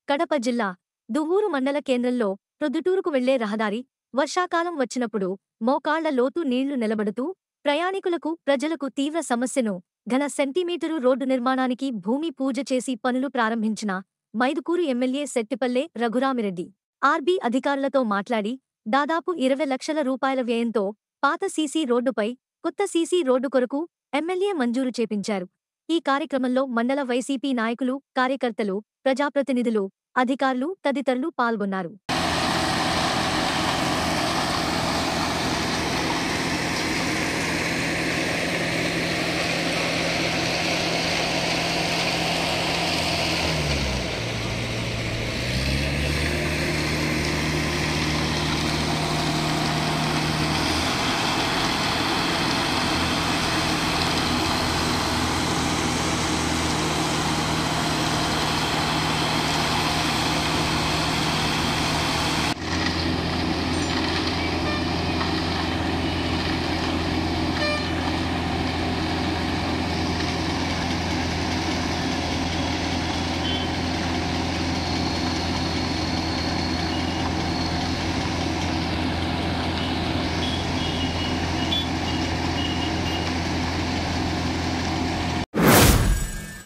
కడప జిల్లా దువ్వూరు మండల కేంద్రంలో ప్రొద్దుటూరుకు వెళ్లే రహదారి వర్షాకాలం వచ్చినప్పుడు మోకాళ్ల లోతు నీళ్లు నిలబడుతూ ప్రయాణికులకు ప్రజలకు తీవ్ర సమస్యను ఘన సెంటీమీటరు రోడ్డు నిర్మాణానికి భూమి పూజ చేసి పనులు ప్రారంభించిన మైదుకూరు ఎమ్మెల్యే సెట్టిపల్లె రఘురామిరెడ్డి ఆర్బీ అధికారులతో మాట్లాడి దాదాపు ఇరవై లక్షల రూపాయల వ్యయంతో పాత సీసీ రోడ్డుపై కొత్త సీసీ రోడ్డు కొరకు ఎమ్మెల్యే మంజూరు చేపించారు ఈ కార్యక్రమంలో మండల వైసీపీ నాయకులు కార్యకర్తలు ప్రజాప్రతినిధులు అధికారులు తదితరులు పాల్గొన్నారు